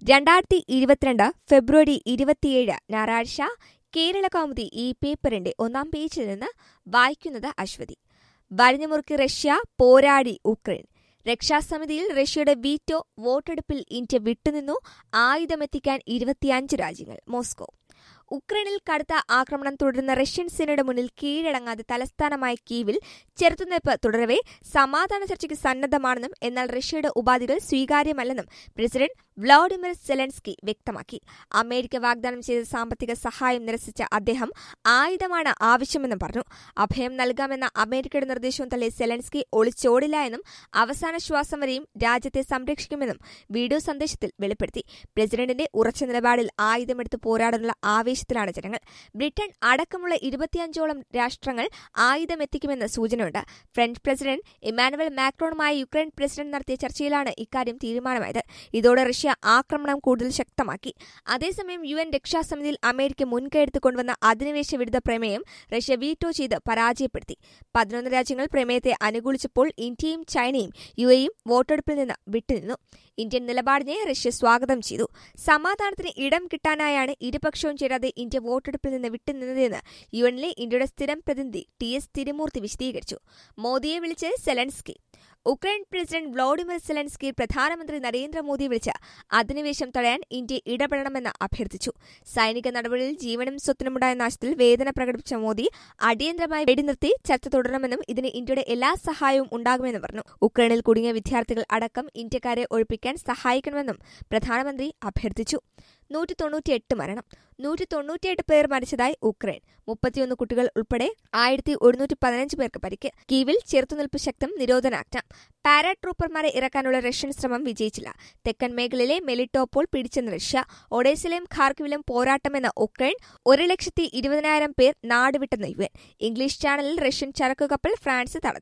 രണ്ടായിരത്തി ഇരുപത്തിരണ്ട് ഫെബ്രുവരി ഇരുപത്തിയേഴ് ഞായറാഴ്ച കേരള കൗമുദി ഈ പേപ്പറിന്റെ ഒന്നാം പേജിൽ നിന്ന് വായിക്കുന്നത് അശ്വതി വരിഞ്ഞുമുറുക്കി റഷ്യ പോരാടി ഉക്രൈൻ രക്ഷാസമിതിയിൽ റഷ്യയുടെ വീറ്റോ വോട്ടെടുപ്പിൽ ഇന്ത്യ വിട്ടുനിന്നു ആയുധമെത്തിക്കാൻ ഇരുപത്തിയഞ്ച് രാജ്യങ്ങൾ മോസ്കോ ഉക്രൈനിൽ കടുത്ത ആക്രമണം തുടരുന്ന റഷ്യൻ സേനയുടെ മുന്നിൽ കീഴടങ്ങാതെ തലസ്ഥാനമായ കീവിൽ ചെറുത്തുനിൽപ്പ് തുടരവെ സമാധാന ചർച്ചയ്ക്ക് സന്നദ്ധമാണെന്നും എന്നാൽ റഷ്യയുടെ ഉപാധികൾ സ്വീകാര്യമല്ലെന്നും പ്രസിഡന്റ് വ്ളാഡിമിർ സെലൻസ്കി വ്യക്തമാക്കി അമേരിക്ക വാഗ്ദാനം ചെയ്ത സാമ്പത്തിക സഹായം നിരസിച്ച അദ്ദേഹം ആയുധമാണ് ആവശ്യമെന്നും പറഞ്ഞു അഭയം നൽകാമെന്ന അമേരിക്കയുടെ നിർദ്ദേശവും തള്ളി സെലൻസ്കി ഒളിച്ചോടില്ല എന്നും അവസാന ശ്വാസം വരെയും രാജ്യത്തെ സംരക്ഷിക്കുമെന്നും വീഡിയോ സന്ദേശത്തിൽ വെളിപ്പെടുത്തി പ്രസിഡന്റിന്റെ ഉറച്ച നിലപാടിൽ ആയുധമെടുത്ത് പോരാടാനുള്ള ആവേശത്തിലാണ് ജനങ്ങൾ ബ്രിട്ടൻ അടക്കമുള്ള ഇരുപത്തിയഞ്ചോളം രാഷ്ട്രങ്ങൾ ആയുധമെത്തിക്കുമെന്ന് സൂചനയുണ്ട് ഫ്രഞ്ച് പ്രസിഡന്റ് ഇമാനുവൽ മാക്രോണുമായി യുക്രൈൻ പ്രസിഡന്റ് നടത്തിയ ചർച്ചയിലാണ് ഇക്കാര്യം തീരുമാനമായത് ഇതോടെ റഷ്യ ആക്രമണം കൂടുതൽ ശക്തമാക്കി അതേസമയം യു എൻ രക്ഷാസമിതിയിൽ അമേരിക്ക മുൻകൈയെടുത്ത് കൊണ്ടുവന്ന അധിനിവേശ വിരുദ്ധ പ്രമേയം റഷ്യ വീറ്റോ ചെയ്ത് പരാജയപ്പെടുത്തി പതിനൊന്ന് രാജ്യങ്ങൾ പ്രമേയത്തെ അനുകൂലിച്ചപ്പോൾ ഇന്ത്യയും ചൈനയും യു എയും വോട്ടെടുപ്പിൽ നിന്ന് വിട്ടുനിന്നു ഇന്ത്യൻ നിലപാടിനെ റഷ്യ സ്വാഗതം ചെയ്തു സമാധാനത്തിന് ഇടം കിട്ടാനായാണ് ഇരുപക്ഷവും ചേരാതെ ഇന്ത്യ വോട്ടെടുപ്പിൽ നിന്ന് വിട്ടുനിന്നതെന്ന് യു എനിലെ ഇന്ത്യയുടെ സ്ഥിരം പ്രതിനിധി ടി എസ് തിരുമൂർത്തി വിശദീകരിച്ചു മോദിയെ വിളിച്ച് Zelensky Ukraine president Vladimir Zelensky പ്രധാനമന്ത്രി നരേന്ദ്രമോദിയെ വിളിച്ച് അധിനിവേശം തടയാൻ ഇന്ത്യ ഇടപെടണമെന്ന് അഭ്യർത്ഥിച്ചു സൈനിക നടപടിയിൽ ജീവനും സ്വത്തിനുമുണ്ടായ നാശത്തിൽ വേദന പ്രകടിപ്പിച്ച മോദി അടിയന്തരമായി വെടിനിർത്തി ചർച്ച തുടരണമെന്നും ഇതിന് ഇന്ത്യയുടെ എല്ലാ സഹായവും ഉണ്ടാകുമെന്നും പറഞ്ഞു ഉക്രൈനിൽ കുടുങ്ങിയ വിദ്യാർത്ഥികൾ അടക്കം ഇന്ത്യക്കാരെ ഒഴിപ്പിക്കാൻ സഹായിക്കണമെന്നും പ്രധാനമന്ത്രി അഭ്യർത്ഥിച്ചു നൂറ്റി തൊണ്ണൂറ്റിയെട്ട് മരണം നൂറ്റി തൊണ്ണൂറ്റിയെട്ട് പേർ മരിച്ചതായി ഉക്രൈൻ മുപ്പത്തിയൊന്ന് കുട്ടികൾ ഉൾപ്പെടെ ആയിരത്തി ഒരുന്നൂറ്റി പതിനഞ്ച് പേർക്ക് പരിക്ക് കീവിൽ ചെറുത്തുനിൽപ്പ് ശക്തം നിരോധനാജ്ഞ പാരാട്രൂപ്പർമാരെ ഇറക്കാനുള്ള റഷ്യൻ ശ്രമം വിജയിച്ചില്ല തെക്കൻ മേഖലയിലെ മെലിറ്റോപ്പോൾ പിടിച്ചെന്ന് റഷ്യ ഒഡേസിലെയും ഖാർക്കിവിലും പോരാട്ടമെന്ന ഉക്രൈൻ ഒരു ലക്ഷത്തി ഇരുപതിനായിരം പേർ നാടുവിട്ടെന്ന് യു എൻ ഇംഗ്ലീഷ് ചാനലിൽ റഷ്യൻ ചരക്കു കപ്പൽ ഫ്രാൻസ് തടഞ്ഞു